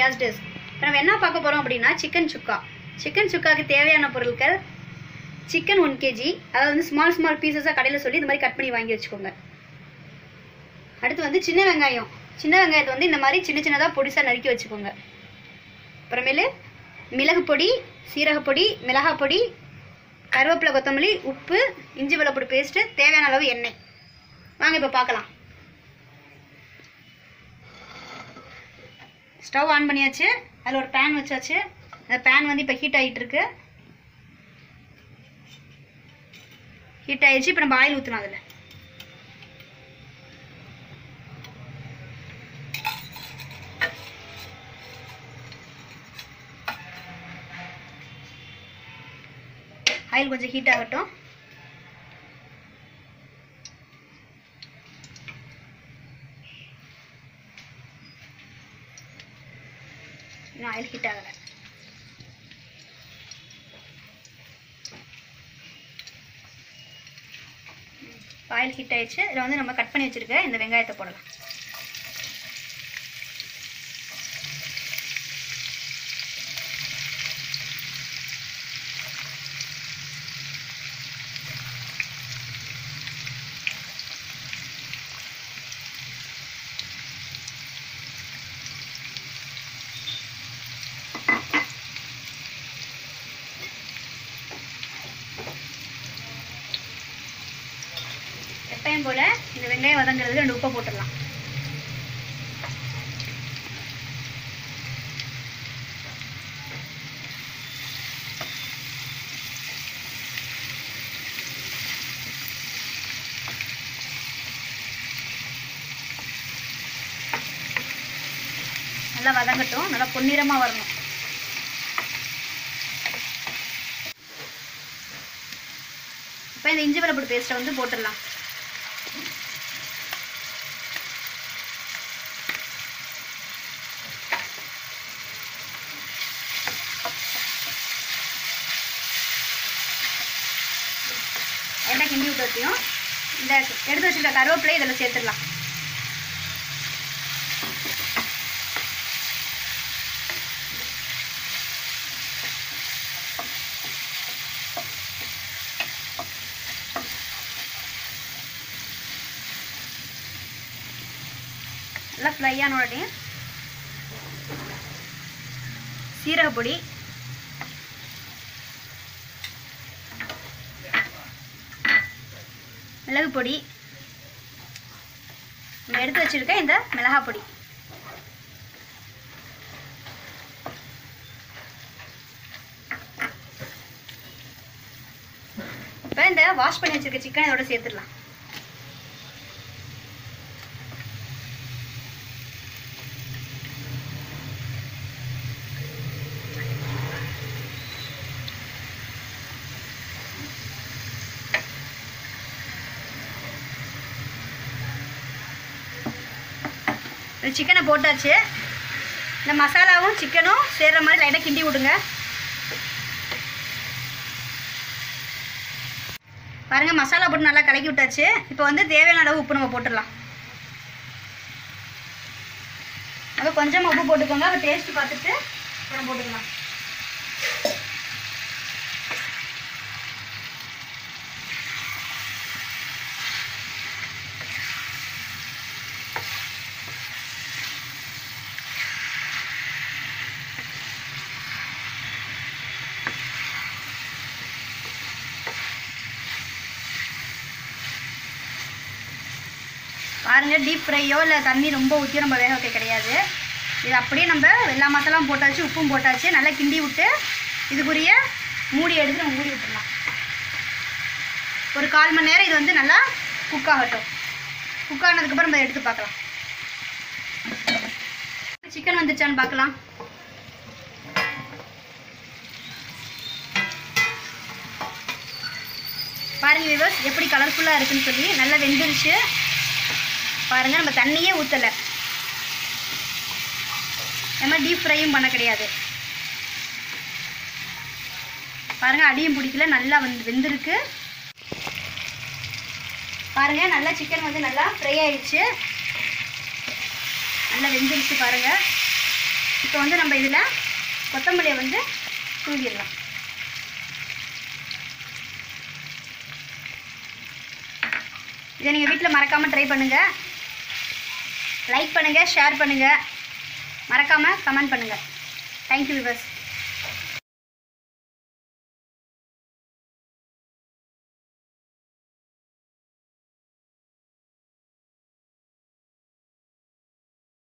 case desk இப்போ நம்ம என்ன பார்க்க போகிறோம் அப்படின்னா சிக்கன் சுக்கா சிக்கன் சுக்காக்கு தேவையான பொருட்கள் சிக்கன் ஒன் கேஜி அதாவது வந்து ஸ்மால் ஸ்மால் பீசஸாக கடையில் சொல்லி இந்த மாதிரி கட் பண்ணி வாங்கி வச்சுக்கோங்க அடுத்து வந்து சின்ன வெங்காயம் சின்ன வெங்காயத்தை வந்து இந்த மாதிரி சின்ன சின்னதாக பொடிசாக நறுக்கி வச்சுக்கோங்க அப்புறமேலு மிளகு பொடி சீரகப்பொடி மிளகாய் பொடி கருவேப்பிலை கொத்தமல்லி உப்பு இஞ்சி வெள்ளப்பொடி பேஸ்ட்டு தேவையான அளவு எண்ணெய் வாங்க இப்போ பார்க்கலாம் ஸ்டவ் ஆன் பண்ணியாச்சு அதில் ஒரு பேன் வச்சாச்சு அந்த பேன் வந்து இப்போ ஹீட் ஆகிட்டு இருக்கு ஹீட் ஆயிடுச்சு இப்போ நம்ம ஆயில் ஊற்றணும் அதில் ஆயில் கொஞ்சம் ஹீட் ஆகட்டும் இன்னும் ஆயில் ஹீட் ஆகலை ஆயில் ஹீட் ஆயிடுச்சு இதில் வந்து நம்ம கட் பண்ணி வச்சுருக்க இந்த வெங்காயத்தை போடலாம் எப்பயும் போல் இந்த வெங்காயம் வதங்குறதுக்கு ரெண்டு உப்பை போட்டுடலாம் நல்லா வதங்கட்டும் நல்லா பொன்னிறமாக வரணும் இப்போ இந்த இஞ்சி வெள்ளப்பூடி பேஸ்ட்டை வந்து போட்டுடலாம் எல்லாம் கிண்டி விட்டு வச்சியும் இந்த எடுத்து வச்சிருக்க கருவேப்பிலை இதில் சேர்த்துடலாம் நல்லா ஃப்ரை ஆன உடனே சீரகப்பொடி மிளகு பொடி நம்ம எடுத்து வச்சிருக்க இந்த மிளகாய் பொடி இப்போ இந்த வாஷ் பண்ணி வச்சிருக்க சிக்கன் இதோட சேர்த்துடலாம் சிக்கனை போட்டாச்சு இந்த மசாலாவும் சிக்கனும் சேர்ற மாதிரி லைட்டாக கிண்டி விடுங்க பாருங்கள் மசாலா போட்டு நல்லா கலக்கி விட்டாச்சு இப்போ வந்து தேவையான அளவு உப்பு நம்ம போட்டுடலாம் அப்போ கொஞ்சமாக உப்பு போட்டுக்கோங்க அப்போ டேஸ்ட் பார்த்துட்டு அப்புறம் போட்டுக்கலாம் பாருங்க டீப் ஃப்ரையோ இல்லை தண்ணி ரொம்ப ஊற்றியோ நம்ம வேக வைக்க கிடையாது இது அப்படியே நம்ம எல்லா மசாலாவும் போட்டாச்சு உப்பும் போட்டாச்சு நல்லா கிண்டி விட்டு இதுக்குரிய மூடி எடுத்து நம்ம மூடி விட்டுடலாம் ஒரு கால் மணி நேரம் இது வந்து நல்லா குக் ஆகட்டும் குக் ஆனதுக்கப்புறம் நம்ம எடுத்து பார்க்கலாம் சிக்கன் வந்துச்சான்னு பார்க்கலாம் பாருங்க விவர்ஸ் எப்படி கலர்ஃபுல்லாக இருக்குன்னு சொல்லி நல்லா வெந்துருச்சு பாருங்க நம்ம தண்ணியே ஊற்றலை நம்ம டீப் ஃப்ரையும் பண்ண கிடையாது பாருங்க அடியும் பிடிக்கல நல்லா வந்து வெந்திருக்கு பாருங்க நல்லா சிக்கன் வந்து நல்லா ஃப்ரை ஆயிடுச்சு நல்லா வெந்துருச்சு பாருங்க இப்போ வந்து நம்ம இதில் கொத்தமல்லியை வந்து தூவிடலாம் இதை நீங்கள் வீட்டில் மறக்காமல் ட்ரை பண்ணுங்கள் லைக் பண்ணுங்கள் ஷேர் பண்ணுங்கள் மறக்காமல் கமெண்ட் பண்ணுங்கள் தேங்க்யூ விவர்ஸ்